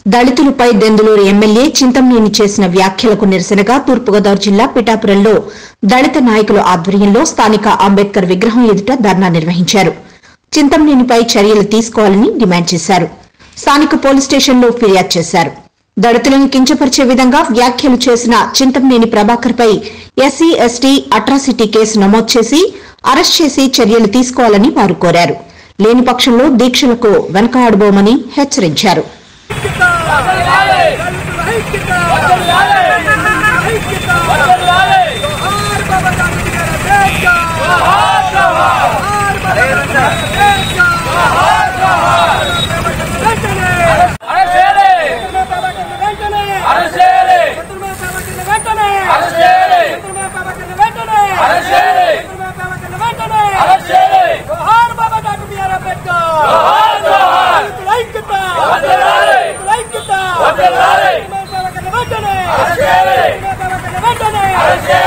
దళితులపై దెందులూరు ఎమ్మెల్యే చింతమనేని చేసిన వ్యాఖ్యలకు నిరసనగా తూర్పుగోదావరి జిల్లా పిఠాపురంలో దళిత నాయకుల ఆధ్వర్యంలో స్థానిక అంబేద్కర్ విగ్రహం ఎదుట ధర్నా నిర్వహించారు చింతమనేనిపై చర్యలు తీసుకోవాలని డిమాండ్ చేశారు స్థానిక పోలీస్ స్టేషన్లో ఫిర్యాదు చేశారు దళితులను కించపరిచే విధంగా వ్యాఖ్యలు చేసిన చింతమనేని ప్రభాకర్ పై ఎస్సీ ఎస్టీ అట్రాసిటీ కేసు నమోదు చేసి అరెస్ట్ చేసి చర్యలు తీసుకోవాలని వారు కోరారు లేని పక్షంలో దీక్షలకు వెనకాడబోమని హెచ్చరించారు Arrest